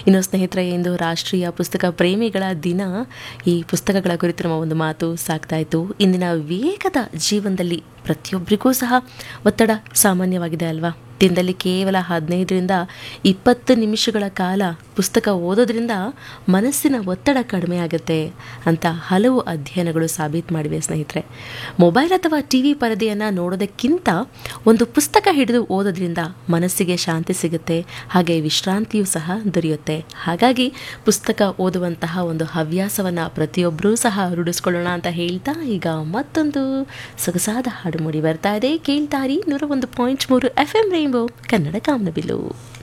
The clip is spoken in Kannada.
ಇನ್ನು ಸ್ನೇಹಿತರೆ ಇಂದು ರಾಷ್ಟ್ರೀಯ ಪುಸ್ತಕ ಪ್ರೇಮಿಗಳ ದಿನ ಈ ಪುಸ್ತಕಗಳ ಕುರಿತು ನಮ್ಮ ಒಂದು ಮಾತು ಸಾಕ್ತಾ ಇತ್ತು ಇಂದಿನ ವೇಗದ ಜೀವನದಲ್ಲಿ ಪ್ರತಿಯೊಬ್ಬರಿಗೂ ಸಹ ಒತ್ತಡ ಸಾಮಾನ್ಯವಾಗಿದೆ ಅಲ್ವಾ ದಿನದಲ್ಲಿ ಕೇವಲ ಹದಿನೈದರಿಂದ ಇಪ್ಪತ್ತು ನಿಮಿಷಗಳ ಕಾಲ ಪುಸ್ತಕ ಓದೋದ್ರಿಂದ ಮನಸ್ಸಿನ ಒತ್ತಡ ಕಡಿಮೆ ಆಗುತ್ತೆ ಅಂತ ಹಲವು ಅಧ್ಯಯನಗಳು ಸಾಬೀತು ಮಾಡಿವೆ ಸ್ನೇಹಿತರೆ ಮೊಬೈಲ್ ಅಥವಾ ಟಿ ವಿ ಪರದೆಯನ್ನು ನೋಡೋದಕ್ಕಿಂತ ಒಂದು ಪುಸ್ತಕ ಹಿಡಿದು ಓದೋದ್ರಿಂದ ಮನಸ್ಸಿಗೆ ಶಾಂತಿ ಸಿಗುತ್ತೆ ಹಾಗೆ ವಿಶ್ರಾಂತಿಯೂ ಸಹ ದೊರೆಯುತ್ತೆ ಹಾಗಾಗಿ ಪುಸ್ತಕ ಓದುವಂತಹ ಒಂದು ಹವ್ಯಾಸವನ್ನು ಪ್ರತಿಯೊಬ್ಬರೂ ಸಹ ರೂಢಿಸ್ಕೊಳ್ಳೋಣ ಅಂತ ಹೇಳ್ತಾ ಈಗ ಮತ್ತೊಂದು ಸೊಗಸಾದ ಹಾಡು ಮೂಡಿ ಬರ್ತಾ ಇದೆ ಕೇಳ್ತಾರಿ ನೂರ ಒಂದು ಪಾಯಿಂಟ್ ಮೂರು ಎಫ್ ಎಂ ರೈನ್ಬೋ ಕನ್ನಡ ಕಾಮನಬಿಲ್ಲು